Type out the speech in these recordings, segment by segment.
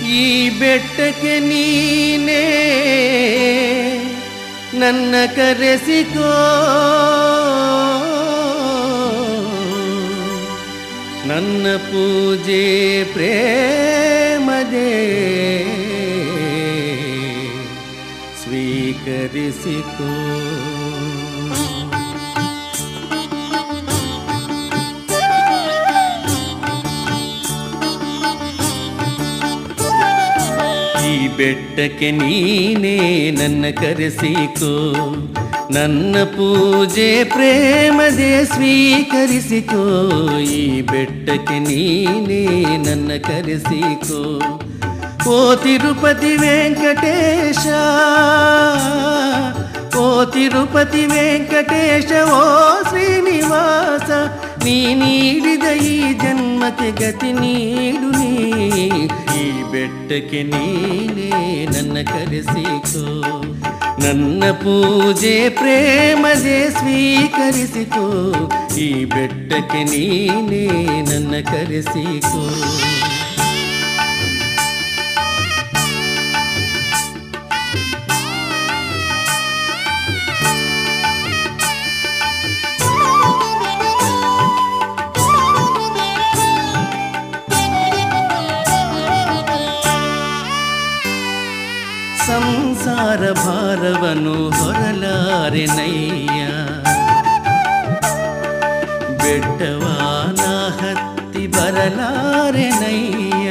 ಈ ಬೆಟ್ಟಕ್ಕೆ ನೀನೇ ನನ್ನ ಕರೆಸಿಕೋ ನನ್ನ ಪೂಜೆ ಪ್ರೇಮದೇ ಸ್ವೀಕರಿಸಿಕೋ ಈ ಬೆಟ್ಟಕ್ಕೆ ನೀನೇ ನನ್ನ ಕರೆಸಿಕೋ ನನ್ನ ಪೂಜೆ ಪ್ರೇಮದೆ ಸ್ವೀಕರಿಸಿಕೋ ಈ ಬೆಟ್ಟಕ್ಕೆ ನೀನೇ ನನ್ನ ಕರೆಸಿಕೋ ಓ ತಿರುಪತಿ ವೆಂಕಟೇಶ ಓ ತಿರುಪತಿ ವೆಂಕಟೇಶ ಓ ಶ್ರೀನಿವಾಸ ನೀ ನೀಡಿದ ಈ ಜನ್ಮಕ್ಕೆ ಗತಿ ನೀಡು ನೀ ಈ ಬೆಟ್ಟಕ್ಕೆ ನೀನೇ ನನ್ನ ಕರೆಸಿಕೋ ನನ್ನ ಪೂಜೆ ಪ್ರೇಮದೆ ಸ್ವೀಕರಿಸಿಕೋ ಈ ಬೆಟ್ಟಕ್ಕೆ ನೀನೇ ನನ್ನ ಕರೆಸಿಕೋ ಸಂಸಾರ ಭಾರವನು ಹೊರಲಾರೆ ನಯ್ಯ ಬೆಟ್ಟವಾನ ಹತ್ತಿ ಬರಲಾರೆ ನಯ್ಯ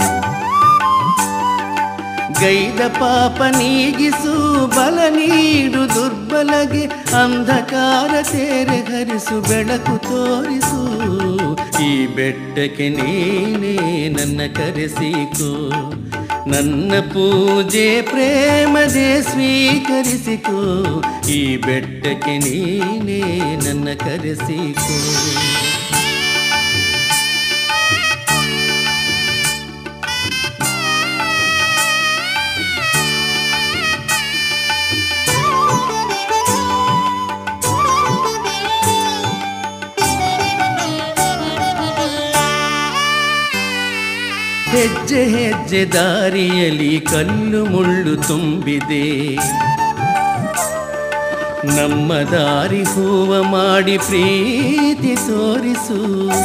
ಗೈದ ಪಾಪ ನೀಗಿಸು ಬಲ ನೀಡು ದುರ್ಬಲಗೆ ಅಂಧಕಾರ ತೇರೆ ಹರಿಸು ಬೆಳಕು ತೋರಿಸು ಈ ಬೆಟ್ಟಕ್ಕೆ ನೀನೇ ನನ್ನ ಕರೆಸಿಕೋ ನನ್ನ ಪೂಜೆ ಪ್ರೇಮದೆ ಸ್ವೀಕರಿಸಿಕೋ ಈ ಬೆಟ್ಟಕ್ಕೆ ನೀನೇ ನನ್ನ ಕರೆಸಿಕೋ ಹೆಜ್ಜೆ ಹೆಜ್ಜೆ ದಾರಿಯಲ್ಲಿ ಕಲ್ಲು ಮುಳ್ಳು ತುಂಬಿದೆ ನಮ್ಮ ದಾರಿ ಹೂವ ಮಾಡಿ ಪ್ರೀತಿ ತೋರಿಸು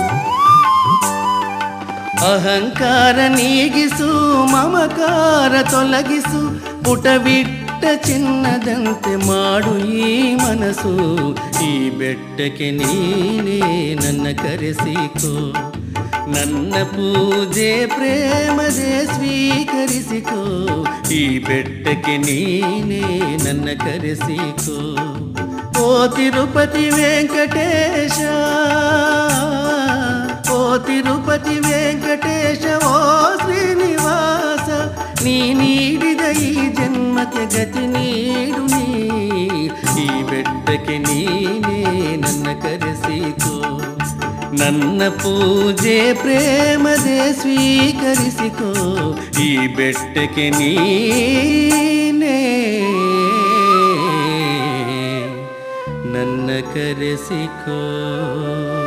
ಅಹಂಕಾರ ನೀಗಿಸು ಮಮಕಾರ ತೊಲಗಿಸು ಪುಟಬಿಟ್ಟ ಚಿನ್ನದಂತೆ ಮಾಡು ಈ ಮನಸ್ಸು ಈ ಬೆಟ್ಟಕ್ಕೆ ನೀನೇ ನನ್ನ ಕರೆಸಿಕೋ ನನ್ನ ಪೂಜೆ ಪ್ರೇಮದೆ ಸ್ವೀಕರಿಸಿಕೋ ಈ ಬೆಟ್ಟಕ್ಕೆ ನೀನೇ ನನ್ನ ಕರೆಸಿಕೋ ಓ ತಿರುಪತಿ ವೆಂಕಟೇಶ ಓ ತಿರುಪತಿ ವೆಂಕಟೇಶ ಓ ಶ್ರೀನಿವಾಸ ನೀ ನೀಡಿದ ಈ ಜನ್ಮಕ್ಕೆ ಗತಿ ನೀಡು ನೀ ಈ ಬೆಟ್ಟಕ್ಕೆ ನೀನೇ ನನ್ನ ಕರೆಸಿಕೋ ನನ್ನ ಪೂಜೆ ಪ್ರೇಮದೆ ಸ್ವೀಕರಿಸಿಕೋ ಈ ಬೆಟ್ಟಕ್ಕೆ ನೀನೇ ನನ್ನ ಕರೆಸಿಕೋ